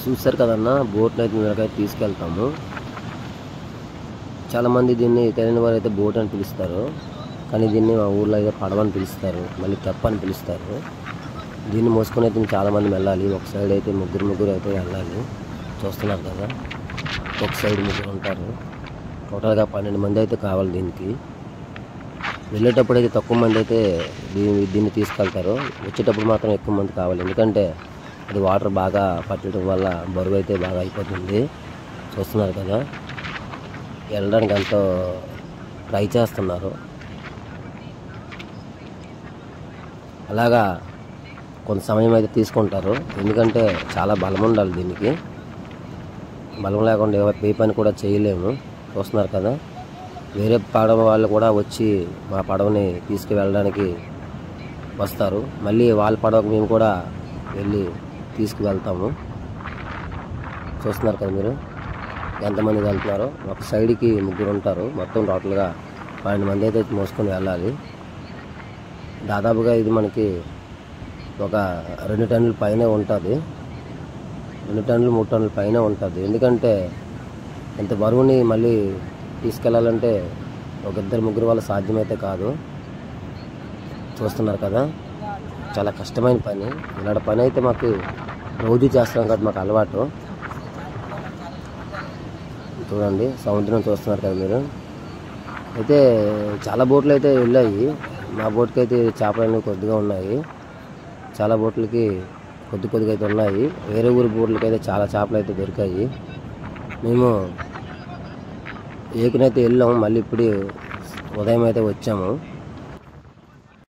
చూస్తారు కదన్న బోట్ని అయితే మీరకైతే తీసుకెళ్తాము చాలామంది దీన్ని తెలియని వారు అయితే బోట్ అని పిలుస్తారు కానీ దీన్ని మా ఊర్లో అయితే పడవ అని పిలుస్తారు మళ్ళీ తెప్ప అని పిలుస్తారు దీన్ని మోసుకొని అయితే చాలామంది వెళ్ళాలి ఒక సైడ్ అయితే ముగ్గురు ముగ్గురు అయితే వెళ్ళాలి చూస్తున్నారు కదా ఒక సైడ్ ముగ్గురు ఉంటారు టోటల్గా పన్నెండు మంది అయితే కావాలి దీనికి వెళ్ళేటప్పుడు అయితే తక్కువ మంది అయితే దీన్ని దీన్ని తీసుకెళ్తారు వచ్చేటప్పుడు మాత్రం ఎక్కువ మంది కావాలి ఎందుకంటే అది వాటర్ బాగా పట్టడం వల్ల బరువు అయితే బాగా అయిపోతుంది చూస్తున్నారు కదా వెళ్ళడానికి ఎంతో ట్రై చేస్తున్నారు అలాగా కొంత సమయం అయితే తీసుకుంటారు ఎందుకంటే చాలా బలం ఉండాలి దీనికి బలం లేకుండా ఏ- ఏ పని కూడా చేయలేము చూస్తున్నారు కదా వేరే పడవ వాళ్ళు కూడా వచ్చి మా పడవని తీసుకువెళ్ళడానికి వస్తారు మళ్ళీ వాళ్ళ పడవకు మేము కూడా వెళ్ళి తీసుకువెళ్తాము చూస్తున్నారు కదా మీరు ఎంతమంది వెళ్తున్నారో ఒక సైడ్కి ముగ్గురు ఉంటారు మొత్తం టోటల్గా పన్నెండు మంది అయితే మోసుకొని వెళ్ళాలి దాదాపుగా ఇది మనకి ఒక రెండు టన్నుల పైనే ఉంటుంది రెండు టన్నులు మూడు టన్నుల పైన ఉంటుంది ఎందుకంటే ఇంత బరువుని మళ్ళీ తీసుకెళ్ళాలంటే ఒక ఇద్దరు ముగ్గురు వల్ల సాధ్యమైతే కాదు చూస్తున్నారు కదా చాలా కష్టమైన పని ఇలాంటి పని అయితే మాకు రోజు చేస్తాం కదా మాకు అలవాటు చూడండి సముద్రం చూస్తున్నారు కదా మీరు అయితే చాలా బోట్లు అయితే వెళ్ళాయి మా బోట్కి అయితే చేపలు అనేవి కొద్దిగా ఉన్నాయి చాలా బోట్లకి కొద్ది కొద్దిగా అయితే ఉన్నాయి వేరే ఊరి బోట్లకి అయితే చాలా చేపలు అయితే దొరికాయి మేము ఏకునైతే వెళ్ళాము మళ్ళీ ఇప్పుడు ఉదయం అయితే వచ్చాము